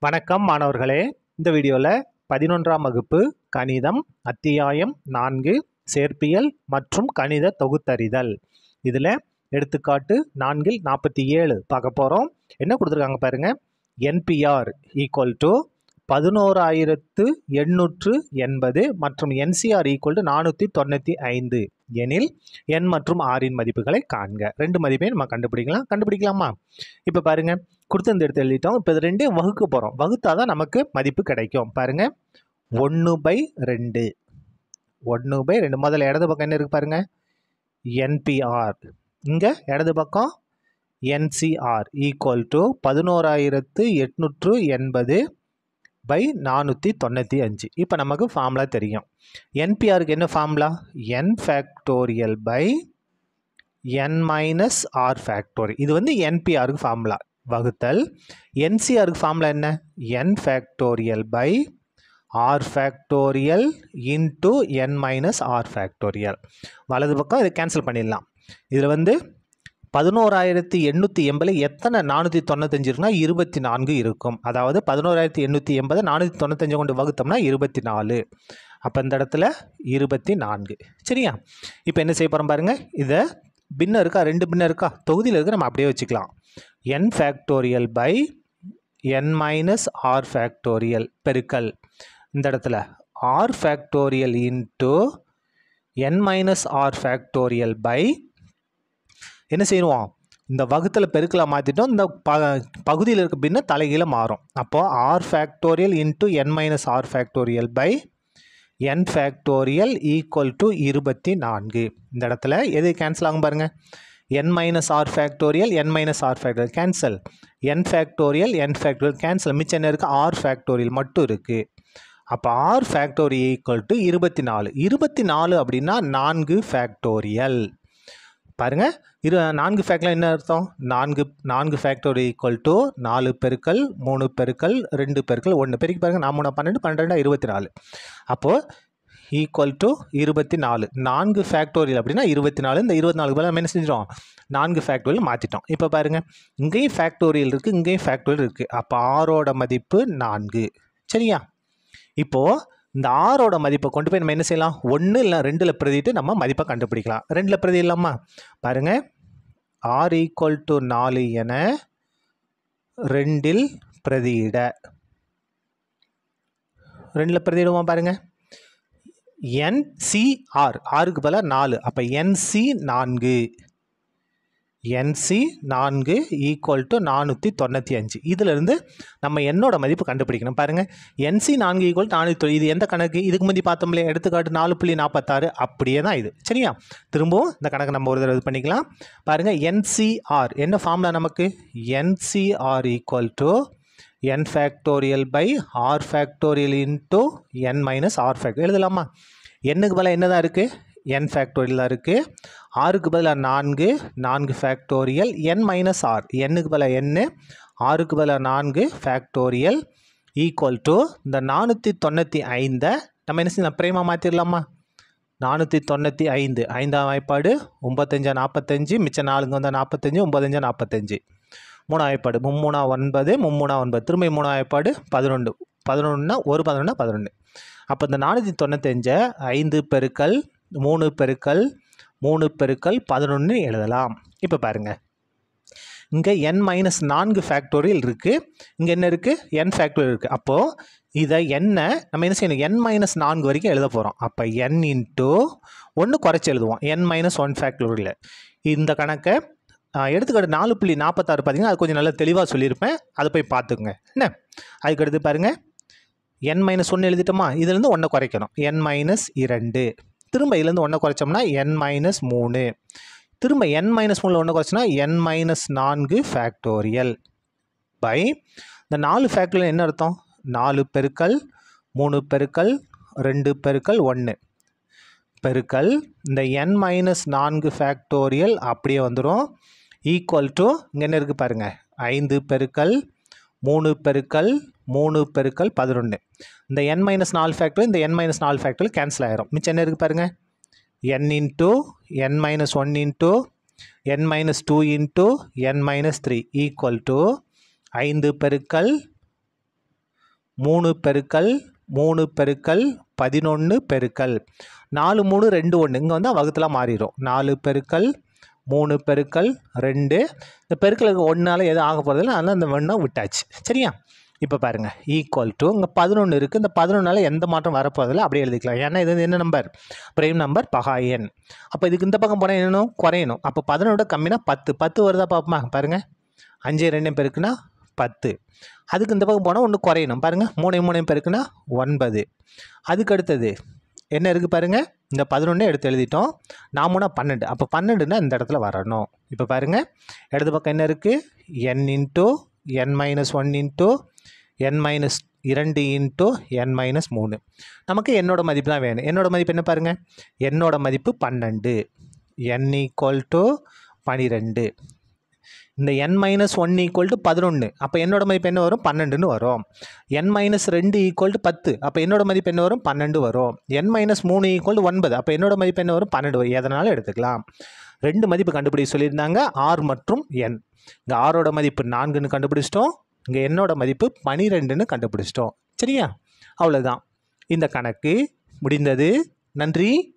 வணக்கம் மாணவர்களே இந்த வீடியோவில் பதினொன்றாம் வகுப்பு கணிதம் அத்தியாயம் நான்கு சேர்ப்பியல் மற்றும் கணித தொகுத்தறிதல் இதில் எடுத்துக்காட்டு நான்கில் நாற்பத்தி ஏழு பார்க்க போகிறோம் என்ன கொடுத்துருக்காங்க பாருங்க என்பிஆர் ஈக்குவல் டு பதினோராயிரத்து எண்ணூற்று எண்பது மற்றும் என்சிஆர் ஈக்குவல் டு நானூற்றி தொண்ணூற்றி ஐந்து எனில் என் மற்றும் ஆரின் மதிப்புகளை காண்க ரெண்டு மதிப்பையும் நம்ம கண்டுபிடிக்கலாம் கண்டுபிடிக்கலாமா இப்போ பாருங்க கொடுத்து இந்த எடுத்து எழுதிட்டோம் இப்போ இது ரெண்டையும் வகுக்க போகிறோம் வகுத்தா தான் நமக்கு மதிப்பு கிடைக்கும் பாருங்க ஒன்று பை ரெண்டு ஒன்று பை ரெண்டு முதல்ல இடது பக்கம் என்ன இருக்கு பாருங்க என்பிஆர் இங்கே இடது பக்கம் என்சிஆர் ஈக்குவல் டு பதினோராயிரத்து எட்நூற்று எண்பது பை நானூற்றி தொண்ணூற்றி அஞ்சு இப்போ நமக்கு ஃபார்முலா தெரியும் என்பிஆருக்கு என்ன formula n factorial by n minus r factorial இது வந்து என்பிஆருக்கு ஃபார்முலா வகுத்தல் என்சிஆருக்கு ஃபார்முலா என்ன n factorial by r factorial into n minus r factorial வலது பக்கம் இதை கேன்சல் பண்ணிடலாம் இதில் வந்து பதினோராயிரத்தி எண்ணூற்றி எண்பதில் எத்தனை நானூற்றி தொண்ணூத்தஞ்சு இருக்குன்னா இருபத்தி நான்கு இருக்கும் அதாவது பதினோராயிரத்தி எண்ணூற்றி எண்பது நானூற்றி தொண்ணூத்தஞ்சு கொண்டு வகுத்தோம்னா இருபத்தி நாலு அப்போ இந்த இடத்துல இருபத்தி நான்கு சரியா இப்போ என்ன செய்ய போகிறோம் பாருங்கள் இதை பின்ன இருக்கா ரெண்டு பின்ன இருக்கா தொகுதியில் இருக்க நம்ம அப்படியே வச்சுக்கலாம் n factorial by n minus r factorial பெருக்கல் இந்த இடத்துல r factorial into n minus r factorial by என்ன செய்வோம் இந்த வகுத்தில் பெருக்கலை மாற்றிட்டோம் இந்த ப பகுதியில் இருக்க பின்ன தலைகீழ மாறும் அப்போது r factorial into n minus r factorial by n factorial equal to இருபத்தி நான்கு இந்த இடத்துல எது கேன்சல் ஆகும் பாருங்கள் n minus r factorial n minus r factorial cancel n factorial n factorial cancel மிச்சம் என்ன இருக்குது ஆர் ஃபேக்டோரியல் மட்டும் இருக்குது அப்போ ஆர் ஃபேக்டோரியல் ஈக்குவல் டு இருபத்தி நாலு இருபத்தி நாலு அப்படின்னா நான்கு ஃபேக்டோரியல் பாருங்கள் இரு நான்கு ஃபேக்டில் என்ன அர்த்தம் நான்கு நான்கு ஃபேக்டோரி ஈக்குவல் டு நாலு பெருக்கல் மூணு பெருக்கல் ரெண்டு பெருக்கல் ஒன்று பெருக்கி பாருங்கள் நான் மூணு பன்னெண்டு பன்னெண்டு இருபத்தி நாலு அப்போது ஈக்குவல் டு இருபத்தி நாலு நான்கு ஃபேக்டோரியல் அப்படின்னா இருபத்தி நாலு இந்த இருபத்தி நாலுக்கு பதிலாக நம்ம என்ன செஞ்சிடும் நான்கு ஃபேக்டோரியல் மாற்றிட்டோம் இப்போ பாருங்கள் இங்கேயும் ஃபேக்டோரியல் இருக்குது இங்கேயும் ஃபேக்டோரியல் இருக்குது அப்போ ஆரோட மதிப்பு நான்கு சரியா இப்போது இந்த ஆரோட மதிப்பை கொண்டு போய் நம்ம என்ன செய்யலாம் ஒன்று இல்லை ரெண்டில் பிரதிட்டு நம்ம மதிப்பை கண்டுபிடிக்கலாம் ரெண்டில் பிரதி இல்லாமா பாருங்கள் ஆர் ஈக்குவல் டு நாலு என ரெண்டில் பிரதியிட ரெண்டில் பிரதியிடுவோம் பாருங்கள் என்சிஆர் ஆறுக்கு பதிலாக நாலு அப்போ என்சி நான்கு என்சி நான்கு ஈக்குவல் டு நானூற்றி தொண்ணூற்றி அஞ்சு இதிலிருந்து நம்ம என்னோட மதிப்பு கண்டுபிடிக்கணும் பாருங்கள் என்சி நான்கு ஈக்குவல் நானூற்றி இது எந்த கணக்கு இதுக்கு முந்தி பார்த்தோம்லையே எடுத்துக்காட்டு நாலு புள்ளி நாற்பத்தாறு அப்படியே தான் இது சரியா திரும்பவும் இந்த கணக்கு நம்ம ஒரு தடவை இது பண்ணிக்கலாம் பாருங்கள் என்சிஆர் என்ன ஃபார்முலா நமக்கு n C r equal to n factorial by r factorial into n minus r factor எழுதலாமா எண்ணுக்கு பதிலாக என்ன தான் இருக்குது என் ஃபேக்டோரியல் தான் இருக்குது ஆறுக்கு பதிலாக நான்கு நான்கு ஃபேக்டோரியல் என் மைனஸ் ஆர் எண்ணுக்கு பதிலாக எண்ணு ஆறுக்கு பதிலாக நான்கு ஃபேக்டோரியல் ஈக்குவல் டு இந்த நானூற்றி தொண்ணூற்றி ஐந்தை நம்ம என்ன செய்யலாம் பிரேமாக மாற்றிடலாமா நானூற்றி தொண்ணூற்றி ஐந்து ஐந்தாம் வாய்ப்பாடு ஒம்பத்தஞ்சா நாற்பத்தஞ்சு மிச்சம் நாலுங்க வந்தால் நாற்பத்தஞ்சு ஒம்பத்தஞ்சா நாற்பத்தஞ்சு மூணாம் வாய்ப்பாடு மும்மூணா ஒன்பது மும்மூணா ஒன்பது திரும்ப மூணாம் வாய்ப்பாடு பதினொன்று பதினொன்றுனா ஒரு பதினொன்னா பதினொன்று அப்போ இந்த நானூற்றி தொண்ணூத்தஞ்சை ஐந்து பெருக்கல் மூணு பெருக்கல் மூணு பெருக்கல் பதினொன்று எழுதலாம் இப்போ பாருங்கள் இங்கே என் மைனஸ் நான்கு ஃபேக்டோரியல் இருக்குது இங்கே என்ன இருக்குது என் ஃபேக்டோரியல் இருக்குது அப்போது இதை என்ன நம்ம என்ன செய்யணும் என் மைனஸ் நான்கு வரைக்கும் எழுத போகிறோம் அப்போ என் இன்ட்டு ஒன்று குறைச்சி எழுதுவோம் என் மைனஸ் ஒன் ஃபேக்டோரியல் இந்த கணக்கை எடுத்துக்காட்டு நாலு புள்ளி நாற்பத்தாறு பார்த்தீங்கன்னா அது கொஞ்சம் நல்லா தெளிவாக சொல்லியிருப்பேன் அதை போய் பார்த்துக்குங்க என்ன அதுக்கடுத்து பாருங்கள் என் மைனஸ் ஒன்று எழுதிட்டோமா இதுலேருந்து ஒன்றை குறைக்கணும் என் மைனஸ் இரண்டு திரும்ப இதுலேருந்து ஒன்றை குறைச்சோம்னா என் மைனஸ் மூணு திரும்ப என் மைனஸ் மூணில் ஒன்று குறைச்சோன்னா என் மைனஸ் நான்கு ஃபேக்டோரியல் பை இந்த நாலு ஃபேக்டோரியல் என்ன அர்த்தம் நாலு பெருக்கல் மூணு பெருக்கல் ரெண்டு பெருக்கல் ஒன்று பெருக்கல் இந்த என் மைனஸ் நான்கு ஃபேக்டோரியல் அப்படியே வந்துடும் ஈக்குவல் டு இங்கே என்ன இருக்குது பாருங்கள் ஐந்து பெருக்கல் மூணு பெருக்கல் மூணு பெருக்கல் பதினொன்று இந்த என் மைனஸ் நாலு ஃபேக்டர் இந்த என் மைனஸ் நாலு ஃபேக்டர் கேன்சல் ஆயிரும் மிச்சம் என்ன இருக்குது பாருங்கள் n into n minus one into n minus two into n minus three equal to ஐந்து பெருக்கல் மூணு பெருக்கல் மூணு பெருக்கல் பதினொன்று பெருக்கல் நாலு மூணு ரெண்டு ஒன்று இங்கே வந்து வகுத்தில் மாறிடும் நாலு பெருக்கல் மூணு பெருக்கல் ரெண்டு இந்த பெருக்கலுக்கு ஒன்றால் எதுவும் ஆக போகிறதில்ல அதனால் இந்த ஒன்றை விட்டாச்சு சரியா இப்போ பாருங்கள் ஈக்குவல் டு இங்கே பதினொன்று இருக்குது இந்த பதினொன்றால் எந்த மாற்றம் வரப்போதில்ல அப்படியே எழுதிக்கலாம் ஏன்னா இது வந்து என்ன நம்பர் பிரைம் நம்பர் பகா எண் அப்போ இதுக்கு இந்த பக்கம் போனால் என்னணும் குறையணும் அப்போ பதினொன்று கம்மினா பத்து பத்து வருதா பார்ப்போமா பாருங்கள் அஞ்சு ரெண்டு பெருக்குன்னா பத்து அதுக்கு இந்த பக்கம் போனால் ஒன்று குறையணும் பாருங்கள் மூணு மூணு பெருக்குன்னா ஒன்பது அதுக்கு அடுத்தது என்ன இருக்குது பாருங்கள் இந்த பதினொன்று எடுத்து எழுதிட்டோம் நாமூனா பன்னெண்டு அப்போ பன்னெண்டுனா இந்த இடத்துல வரணும் இப்போ பாருங்கள் இடது பக்கம் என்ன இருக்குது n into n minus one into n minus இரண்டு இன்ட்டு என் மைனஸ் மூணு நமக்கு என்னோட மதிப்பு தான் வேணும் என்னோட மதிப்பு என்ன பாருங்கள் என்னோட மதிப்பு பன்னெண்டு என் ஈக்குவல் டு பனிரெண்டு இந்த n minus one equal to பதினொன்று அப்போ என்னோட மதிப்பு என்ன வரும் பன்னெண்டுன்னு வரும் என் மைனஸ் ரெண்டு ஈக்குவல் டு பத்து அப்போ என்னோட மதிப்பு என்ன வரும் பன்னெண்டு வரும் என் மைனஸ் மூணு ஈக்குவல் டு ஒன்பது அப்போ என்னோட மதிப்பு என்ன வரும் பன்னெண்டு வரும் எதனாலும் எடுத்துக்கலாம் ரெண்டு மதிப்பு கண்டுபிடி சொல்லியிருந்தாங்க ஆர் மற்றும் என் இங்கே ஆரோட மதிப்பு நான்குன்னு கண்டுபிடிச்சிட்டோம் இங்கே என்னோட மதிப்பு பனிரெண்டுன்னு கண்டுபிடிச்சிட்டோம் சரியா அவ்வளோதான் இந்த கணக்கு முடிந்தது நன்றி